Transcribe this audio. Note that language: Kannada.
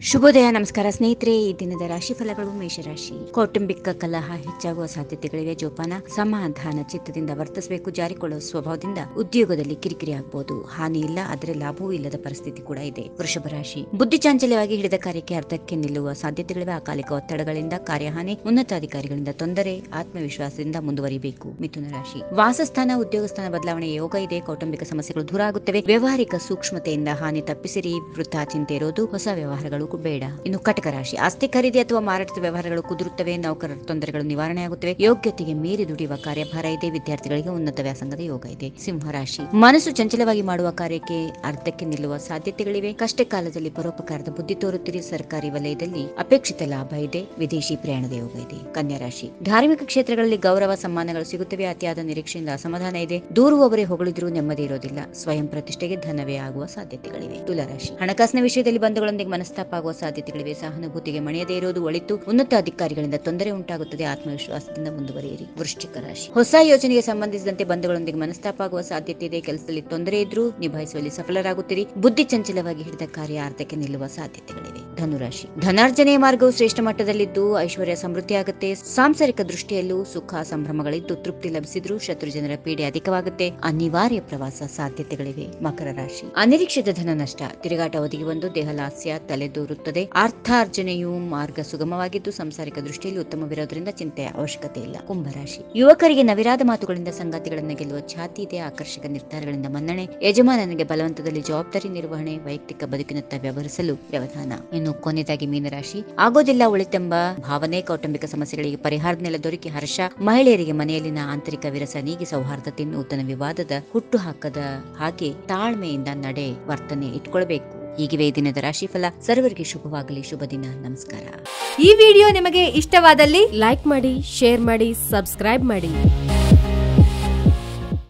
ಶುಭೋದಯ ನಮಸ್ಕಾರ ಸ್ನೇಹಿತರೆ ಈ ದಿನದ ರಾಶಿ ಫಲಗಳು ಮೇಷರಾಶಿ ಕೌಟುಂಬಿಕ ಕಲಹ ಹೆಚ್ಚಾಗುವ ಸಾಧ್ಯತೆಗಳಿವೆ ಜೋಪಾನ ಸಮಾಧಾನ ಚಿತ್ತದಿಂದ ವರ್ತಿಸಬೇಕು ಜಾರಿಕೊಳ್ಳುವ ಸ್ವಭಾವದಿಂದ ಉದ್ಯೋಗದಲ್ಲಿ ಕಿರಿಕಿರಿ ಆಗಬಹುದು ಹಾನಿ ಇಲ್ಲ ಆದರೆ ಲಾಭವೂ ಇಲ್ಲದ ಪರಿಸ್ಥಿತಿ ಕೂಡ ಇದೆ ವೃಷಭ ರಾಶಿ ಬುದ್ಧಿ ಚಾಂಚಲ್ಯವಾಗಿ ಹಿಡಿದ ಕಾರ್ಯಕ್ಕೆ ಅರ್ಧಕ್ಕೆ ನಿಲ್ಲುವ ಸಾಧ್ಯತೆಗಳಿವೆ ಅಕಾಲಿಕ ಒತ್ತಡಗಳಿಂದ ಕಾರ್ಯಹಾನಿ ಉನ್ನತಾಧಿಕಾರಿಗಳಿಂದ ತೊಂದರೆ ಆತ್ಮವಿಶ್ವಾಸದಿಂದ ಮುಂದುವರಿಬೇಕು ಮಿಥುನ ರಾಶಿ ವಾಸಸ್ಥಾನ ಉದ್ಯೋಗ ಸ್ಥಾನ ಬದಲಾವಣೆ ಯೋಗ ಇದೆ ಕೌಟುಂಬಿಕ ಸಮಸ್ಯೆಗಳು ದೂರ ಆಗುತ್ತವೆ ವ್ಯವಹಾರಿಕ ಸೂಕ್ಷ್ಮತೆಯಿಂದ ಹಾನಿ ತಪ್ಪಿಸಿರಿ ವೃಥಾ ಚಿಂತೆ ಇರೋದು ಹೊಸ ವ್ಯವಹಾರಗಳು ಬೇಡ ಇನ್ನು ಕಟಕ ರಾಶಿ ಆಸ್ತಿ ಖರೀದಿ ಅಥವಾ ಮಾರಾಟದ ವ್ಯವಹಾರಗಳು ಕುದುರುತ್ತವೆ ನೌಕರರ ತೊಂದರೆಗಳು ನಿವಾರಣೆ ಆಗುತ್ತವೆ ಯೋಗ್ಯತೆಗೆ ಮೀರಿ ದುಡಿಯುವ ಕಾರ್ಯಭಾರ ಇದೆ ವಿದ್ಯಾರ್ಥಿಗಳಿಗೆ ಉನ್ನತ ವ್ಯಾಸಂಗದ ಯೋಗ ಇದೆ ಸಿಂಹ ರಾಶಿ ಮನಸ್ಸು ಚಂಚಲವಾಗಿ ಮಾಡುವ ಕಾರ್ಯಕ್ಕೆ ಅರ್ಧಕ್ಕೆ ನಿಲ್ಲುವ ಸಾಧ್ಯತೆಗಳಿವೆ ಕಷ್ಟ ಕಾಲದಲ್ಲಿ ಪರೋಪಕಾರದ ಬುದ್ಧಿ ತೋರುತ್ತೀರಿ ಸರ್ಕಾರಿ ವಲಯದಲ್ಲಿ ಅಪೇಕ್ಷಿತ ಲಾಭ ಇದೆ ವಿದೇಶಿ ಪ್ರಯಾಣದ ಯೋಗ ಇದೆ ಕನ್ಯಾ ರಾಶಿ ಧಾರ್ಮಿಕ ಕ್ಷೇತ್ರಗಳಲ್ಲಿ ಗೌರವ ಸಮ್ಮಾನಗಳು ಸಿಗುತ್ತವೆ ಅತಿಯಾದ ನಿರೀಕ್ಷೆಯಿಂದ ಅಸಮಾಧಾನ ಇದೆ ದೂರುವವರೇ ಹೊಗಳಿದ್ರೂ ನೆಮ್ಮದಿ ಇರೋದಿಲ್ಲ ಸ್ವಯಂ ಪ್ರತಿಷ್ಠೆಗೆ ಧನವೇ ಆಗುವ ಸಾಧ್ಯತೆಗಳಿವೆ ತುಲಾರಾಶಿ ಹಣಕಾಸಿನ ವಿಷಯದಲ್ಲಿ ಬಂಧುಗಳೊಂದಿಗೆ ಮನಸ್ತಾಪ ಆಗುವ ಸಾಧ್ಯತೆಗಳಿವೆ ಸಹಾನುಭೂತಿಗೆ ಮಣಿಯದೇ ಇರುವುದು ಒಳಿತು ಉನ್ನತ ಅಧಿಕಾರಿಗಳಿಂದ ತೊಂದರೆ ಉಂಟಾಗುತ್ತದೆ ಆತ್ಮವಿಶ್ವಾಸದಿಂದ ಮುಂದುವರಿಯಿರಿ ವೃಶ್ಚಿಕ ರಾಶಿ ಹೊಸ ಯೋಜನೆಗೆ ಸಂಬಂಧಿಸಿದಂತೆ ಬಂಧುಗಳೊಂದಿಗೆ ಮನಸ್ತಾಪ ಆಗುವ ಸಾಧ್ಯತೆ ಇದೆ ಕೆಲಸದಲ್ಲಿ ತೊಂದರೆ ಇದ್ರೂ ನಿಭಾಯಿಸುವಲ್ಲಿ ಸಫಲರಾಗುತ್ತೀರಿ ಬುದ್ಧಿ ಚಂಚಲವಾಗಿ ಹಿಡಿದ ಕಾರ್ಯ ಅರ್ಧಕ್ಕೆ ನಿಲ್ಲುವ ಸಾಧ್ಯತೆಗಳಿವೆ ಧನುರಾಶಿ ಧನಾರ್ಜನೆಯ ಮಾರ್ಗವು ಶ್ರೇಷ್ಠ ಮಟ್ಟದಲ್ಲಿದ್ದು ಐಶ್ವರ್ಯ ಸಮೃದ್ಧಿ ಆಗುತ್ತೆ ಸಾಂಸಾರಿಕ ದೃಷ್ಟಿಯಲ್ಲೂ ಸುಖ ಸಂಭ್ರಮಗಳಿದ್ದು ತೃಪ್ತಿ ಲಭಿಸಿದ್ರೂ ಶತ್ರು ಜನರ ಪೀಡೆ ಅಧಿಕವಾಗುತ್ತೆ ಅನಿವಾರ್ಯ ಪ್ರವಾಸ ಸಾಧ್ಯತೆಗಳಿವೆ ಮಕರ ರಾಶಿ ಅನಿರೀಕ್ಷಿತ ಧನ ನಷ್ಟ ತಿರುಗಾಟ ಒದಗಿ ಬಂದು ದೇಹಲಾಸ್ಯ ತಲೆದೂರುತ್ತದೆ ಅರ್ಥಾರ್ಜನೆಯು ಮಾರ್ಗ ಸುಗಮವಾಗಿದ್ದು ಸಂಸಾರಿಕ ದೃಷ್ಟಿಯಲ್ಲಿ ಉತ್ತಮವಿರೋದ್ರಿಂದ ಚಿಂತೆಯ ಅವಶ್ಯಕತೆ ಇಲ್ಲ ಕುಂಭರಾಶಿ ಯುವಕರಿಗೆ ನವಿರಾದ ಮಾತುಗಳಿಂದ ಸಂಗಾತಿಗಳನ್ನು ಗೆಲ್ಲುವ ಛಾತಿ ಇದೆ ಆಕರ್ಷಕ ನಿರ್ಧಾರಗಳಿಂದ ಮನ್ನಣೆ ಯಜಮಾನನಿಗೆ ಬಲವಂತದಲ್ಲಿ ಜವಾಬ್ದಾರಿ ನಿರ್ವಹಣೆ ವೈಯಕ್ತಿಕ ಬದುಕಿನತ್ತ ವ್ಯವಹರಿಸಲು ವ್ಯವಧಾನ ಇನ್ನು ಕೊನೆಯದಾಗಿ ಮೀನರಾಶಿ ಆಗೋದಿಲ್ಲ ಉಳಿತೆಂಬ ಭಾವನೆ ಕೌಟುಂಬಿಕ ಸಮಸ್ಯೆಗಳಿಗೆ ಪರಿಹಾರದ ನೆಲೆ ದೊರಕಿ ಹರ್ಷ ಮಹಿಳೆಯರಿಗೆ ಮನೆಯಲ್ಲಿನ ಆಂತರಿಕ ವಿರಸ ನೀಗಿ ಸೌಹಾರ್ದತೆ ನೂತನ ವಿವಾದದ ಹುಟ್ಟು ಹಾಕದ ಹಾಗೆ ತಾಳ್ಮೆಯಿಂದ ನಡೆ ವರ್ತನೆ ಇಟ್ಕೊಳ್ಬೇಕು ಹೀಗಿವೆ ಈ ದಿನದ ರಾಶಿಫಲ ಸರ್ವರಿಗೆ ಶುಭವಾಗಲಿ ಶುಭ ದಿನ ನಮಸ್ಕಾರ ಈ ವಿಡಿಯೋ ನಿಮಗೆ ಇಷ್ಟವಾದಲ್ಲಿ ಲೈಕ್ ಮಾಡಿ ಶೇರ್ ಮಾಡಿ ಸಬ್ಸ್ಕ್ರೈಬ್ ಮಾಡಿ